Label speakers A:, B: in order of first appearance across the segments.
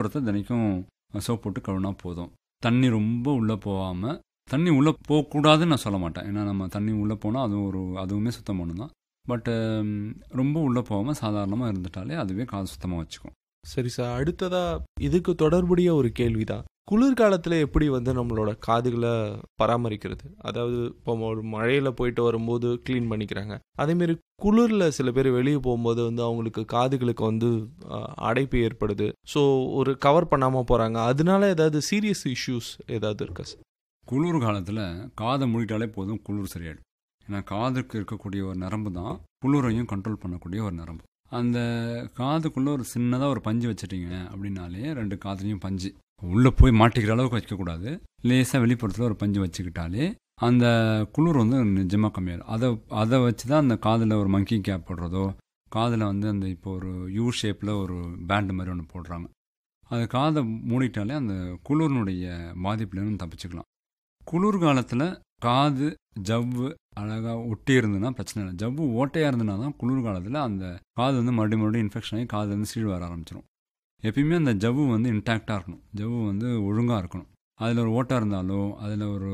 A: இடத்த தினைக்கும் சோப் போட்டு கழுவினா போதும் தண்ணி ரொம்ப உள்ளே போகாமல் தண்ணி உள்ளே போகக்கூடாதுன்னு நான் சொல்ல மாட்டேன் ஏன்னா நம்ம தண்ணி உள்ளே போனால் அதுவும் ஒரு அதுவுமே சுத்தம் பண்ணணும் தான் பட்டு ரொம்ப உள்ளே போகாமல் சாதாரணமாக இருந்துட்டாலே அதுவே காது சுத்தமாக வச்சுக்கும்
B: சரி சார் அடுத்ததா இதுக்கு தொடர்புடைய ஒரு கேள்விதான் குளிர்காலத்துல எப்படி வந்து நம்மளோட காதுகளை பராமரிக்கிறது அதாவது இப்போ ஒரு மழையில போயிட்டு வரும்போது க்ளீன் பண்ணிக்கிறாங்க அதேமாரி குளிர்ல சில பேர் வெளியே போகும்போது வந்து அவங்களுக்கு காதுகளுக்கு வந்து அஹ், அடைப்பு ஏற்படுது ஸோ ஒரு கவர் பண்ணாம போறாங்க அதனால ஏதாவது சீரியஸ் இஷ்யூஸ் ஏதாவது இருக்கா சார்
A: குளிர் காலத்தில் காதை மூடிட்டாலே போதும் குளிர் சரியாயிடும் ஏன்னா காதுக்கு இருக்கக்கூடிய ஒரு நரம்பு தான் குளிரையும் கண்ட்ரோல் பண்ணக்கூடிய ஒரு நரம்பு அந்த காதுக்குள்ளே ஒரு சின்னதாக ஒரு பஞ்சு வச்சிட்டீங்க அப்படின்னாலே ரெண்டு காதுலையும் பஞ்சு உள்ளே போய் மாட்டிக்கிற அளவுக்கு வைக்கக்கூடாது லேசாக வெளிப்புறத்தில் ஒரு பஞ்சு வச்சுக்கிட்டாலே அந்த குளிர் வந்து நிஜமாக கம்மியாயிடும் அதை அதை வச்சு தான் அந்த காதில் ஒரு மங்கி கேப் போடுறதோ காதில் வந்து அந்த இப்போ ஒரு யூ ஷேப்பில் ஒரு பேண்ட் மாதிரி ஒன்று போடுறாங்க அது காதை மூடிட்டாலே அந்த குளிர்னுடைய பாதிப்புலேருந்து தப்பிச்சுக்கலாம் குளிர் காலத்தில் காது ஜவ்வு அழகாக ஒட்டி இருந்ததுன்னா பிரச்சனை இல்லை ஜவ்வு ஓட்டையாக இருந்ததுனா தான் குளிர் காலத்தில் அந்த காது வந்து மறுபடியும் மறுபடியும் இன்ஃபெக்ஷன் ஆகி காது வந்து சீழ் வர ஆரம்பிச்சிடும் எப்பயுமே அந்த ஜவ்வு வந்து இன்டாக்டாக இருக்கணும் ஜவ்வு வந்து ஒழுங்காக இருக்கணும் அதில் ஒரு ஓட்டை இருந்தாலோ அதில் ஒரு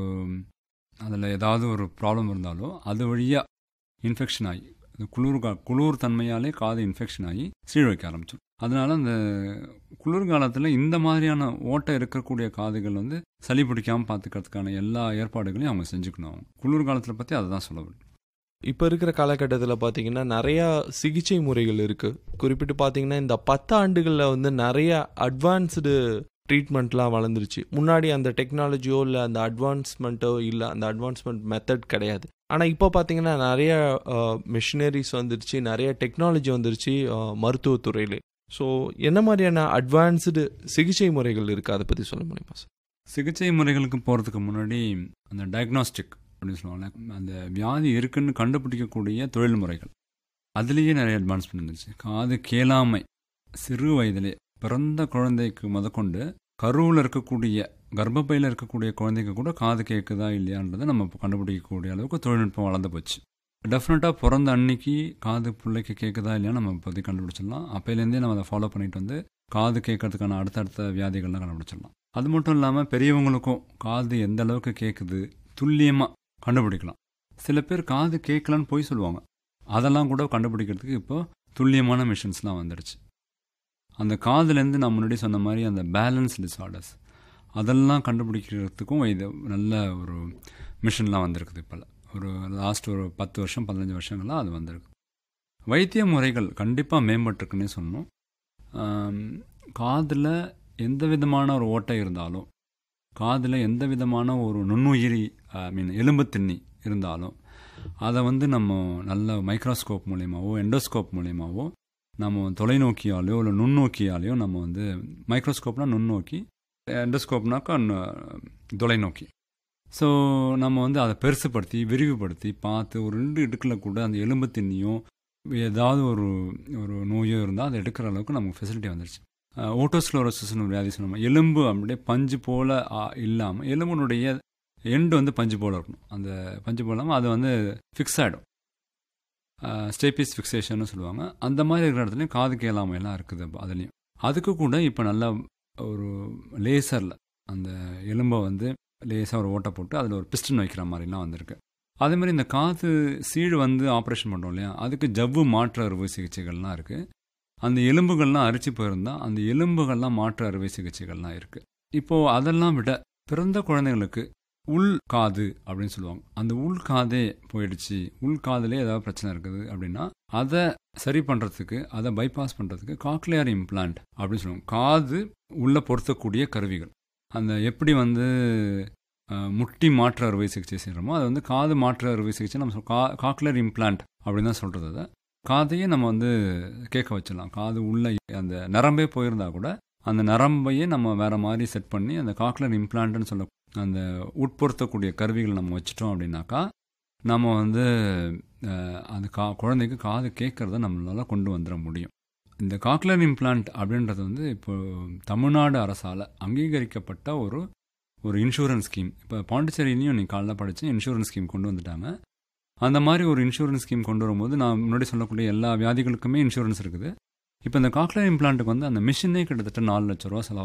A: அதில் ஏதாவது ஒரு ப்ராப்ளம் இருந்தாலோ அது வழியாக இன்ஃபெக்ஷன் ஆகி அந்த குளிர் கா குளிர் தன்மையாலே காது இன்ஃபெக்ஷன் ஆகி சீழ் வைக்க ஆரம்பிச்சிடும் அதனால அந்த குளிர்காலத்தில் இந்த மாதிரியான ஓட்டை இருக்கக்கூடிய காதுகள் வந்து சளி பிடிக்காமல் பார்த்துக்கிறதுக்கான எல்லா ஏற்பாடுகளையும் அவங்க செஞ்சுக்கணும் குளிர்காலத்தில் பற்றி அதை தான் சொல்ல வேண்டும்
B: இப்போ இருக்கிற காலகட்டத்தில் பார்த்தீங்கன்னா நிறையா சிகிச்சை முறைகள் இருக்குது குறிப்பிட்டு பார்த்தீங்கன்னா இந்த பத்து ஆண்டுகளில் வந்து நிறைய அட்வான்ஸ்டு ட்ரீட்மெண்ட்லாம் வளர்ந்துருச்சு முன்னாடி அந்த டெக்னாலஜியோ இல்லை அந்த அட்வான்ஸ்மெண்ட்டோ இல்லை அந்த அட்வான்ஸ்மெண்ட் மெத்தட் கிடையாது ஆனால் இப்போ பார்த்தீங்கன்னா நிறைய மிஷினரிஸ் வந்துருச்சு நிறைய டெக்னாலஜி வந்துருச்சு அஹ், மருத்துவத்துறையிலே ஸோ என்ன மாதிரியான அட்வான்ஸ்டு சிகிச்சை முறைகள் இருக்குது அதை பற்றி சொல்ல முடியுமா சார்
A: சிகிச்சை முறைகளுக்கு போகிறதுக்கு முன்னாடி அந்த டயக்னாஸ்டிக் அப்படின்னு சொல்லுவாங்க அந்த வியாதி இருக்குன்னு கண்டுபிடிக்கக்கூடிய தொழில் முறைகள் அதுலேயே நிறைய அட்வான்ஸ்மெண்ட் இருந்துச்சு காது கேளாமை சிறு வயதிலே பிறந்த குழந்தைக்கு முதற்கொண்டு கருவில் இருக்கக்கூடிய கர்ப்பப்பையில் இருக்கக்கூடிய குழந்தைக்கு கூட காது கேட்குதா இல்லையான்றதை நம்ம இப்போ கண்டுபிடிக்கக்கூடிய அளவுக்கு தொழில்நுட்பம் வளர்ந்து போச்சு டெஃபினட்டாக பிறந்த அன்னைக்கு காது பிள்ளைக்கு கேட்குதா இல்லையா நம்ம இப்போதைக்கு கண்டுபிடிச்சிடலாம் அப்போலேருந்தே நம்ம அதை ஃபாலோ பண்ணிட்டு வந்து காது கேட்கறதுக்கான அடுத்தடுத்த வியாதிகள்லாம் கண்டுபிடிச்சிடலாம் அது மட்டும் இல்லாமல் பெரியவங்களுக்கும் காது எந்த அளவுக்கு கேட்குது துல்லியமாக கண்டுபிடிக்கலாம் சில பேர் காது கேட்கலன்னு போய் சொல்லுவாங்க அதெல்லாம் கூட கண்டுபிடிக்கிறதுக்கு இப்போ துல்லியமான மிஷின்ஸ்லாம் வந்துடுச்சு அந்த காதுலேருந்து நான் முன்னாடி சொன்ன மாதிரி அந்த பேலன்ஸ் டிஸார்டர்ஸ் அதெல்லாம் கண்டுபிடிக்கிறதுக்கும் இது நல்ல ஒரு மிஷின்லாம் வந்திருக்குது இப்போ ஒரு லாஸ்ட் ஒரு பத்து வருஷம் பதினஞ்சு வருஷங்களாக அது வந்திருக்கு வைத்திய முறைகள் கண்டிப்பாக மேம்பட்டிருக்குன்னே சொல்லணும் காதில் எந்த விதமான ஒரு ஓட்டை இருந்தாலும் காதில் எந்த விதமான ஒரு நுண்ணுயிரி ஐ மீன் எலும்பு திண்ணி இருந்தாலும் அதை வந்து நம்ம நல்ல மைக்ரோஸ்கோப் மூலியமாவோ எண்டோஸ்கோப் மூலியமாவோ நம்ம தொலைநோக்கியாலேயோ இல்லை நுண்ணோக்கியாலேயோ நம்ம வந்து மைக்ரோஸ்கோப்னா நுண்ணோக்கி எண்டோஸ்கோப்னாக்கா ந- தொலைநோக்கி ஸோ நம்ம வந்து அதை பெருசுப்படுத்தி விரிவுபடுத்தி பார்த்து ஒரு ரெண்டு இடுக்கில் கூட அந்த எலும்பு திண்ணியோ ஏதாவது ஒரு ஒரு நோயோ இருந்தால் அதை எடுக்கிற அளவுக்கு நமக்கு ஃபெசிலிட்டி வந்துருச்சு ஓட்டோஸ்க்ளோரோசிஸ்னு ஒரு வியாதி சொன்னோம் எலும்பு அப்படியே பஞ்சு போல் இல்லாமல் எலும்பினுடைய எண்டு வந்து பஞ்சு போல் இருக்கணும் அந்த பஞ்சு போல் இல்லாமல் அது வந்து ஃபிக்ஸ் ஆகிடும் ஸ்டேபிஸ் ஃபிக்ஸேஷன் சொல்லுவாங்க அந்த மாதிரி இருக்கிற இடத்துலையும் காது கேளாமையெல்லாம் இருக்குது அப்ப அதுலேயும் அதுக்கு கூட இப்போ நல்ல ஒரு லேசரில் அந்த எலும்பை வந்து லேசாக ஒரு ஓட்டை போட்டு அதில் ஒரு பிஸ்டன் வைக்கிற மாதிரிலாம் வந்திருக்கு அதே மாதிரி இந்த காது சீழ் வந்து ஆப்ரேஷன் பண்ணுறோம் இல்லையா அதுக்கு ஜவ்வு மாற்று அறுவை சிகிச்சைகள்லாம் இருக்குது அந்த எலும்புகள்லாம் அரிச்சு போயிருந்தா அந்த எலும்புகள்லாம் மாற்று அறுவை சிகிச்சைகள்லாம் இருக்குது இப்போது அதெல்லாம் விட பிறந்த குழந்தைங்களுக்கு உள் காது அப்படின்னு சொல்லுவாங்க அந்த உள் காதே போயிடுச்சு உள் காதுலே ஏதாவது பிரச்சனை இருக்குது அப்படின்னா அதை சரி பண்ணுறதுக்கு அதை பைபாஸ் பண்ணுறதுக்கு காக்லியர் இம்ப்ளான்ட் அப்படின்னு சொல்லுவாங்க காது உள்ள பொருத்தக்கூடிய கருவிகள் அந்த எப்படி வந்து அஹ், முட்டி மாற்று அறுவை சிகிச்சை செய்கிறோமோ அது வந்து காது மாற்று அறுவை சிகிச்சை நம்ம சொல்- கா காக்லியர் இம்ப்ளான்ட் அப்படின்னு தான் சொல்கிறது அதை காதையே நம்ம வந்து கேட்க வச்சிடலாம் காது உள்ள அந்த நரம்பே போயிருந்தா கூட அந்த நரம்பையே நம்ம வேற மாதிரி செட் பண்ணி அந்த காக்லர் இம்ப்ளான்ட்னு சொல்ல அந்த உட்பொருத்தக்கூடிய கருவிகளை நம்ம வச்சிட்டோம் அப்படின்னாக்கா நம்ம வந்து அஹ், அந்த கா குழந்தைக்கு காது கேட்கறத நம்மளால கொண்டு வந்துட முடியும் இந்த காக்லர் இம்ப்ளான்ட் அப்படின்றது வந்து இப்போ தமிழ்நாடு அரசால் அங்கீகரிக்கப்பட்ட ஒரு ஒரு இன்சூரன்ஸ் ஸ்கீம் இப்போ பாண்டிச்சேரியிலையும் நீ காலைல படித்து இன்சூரன்ஸ் ஸ்கீம் கொண்டு வந்துட்டாங்க அந்த மாதிரி ஒரு இன்சூரன்ஸ் ஸ்கீம் கொண்டு வரும்போது நான் முன்னாடி சொல்லக்கூடிய எல்லா வியாதிகளுக்குமே இன்சூரன்ஸ் இருக்குது இப்போ இந்த காக்லர் இம்ப்ளான்ட்டுக்கு வந்து அந்த மிஷினே கிட்டத்தட்ட நாலு லட்ச ரூபா செலவு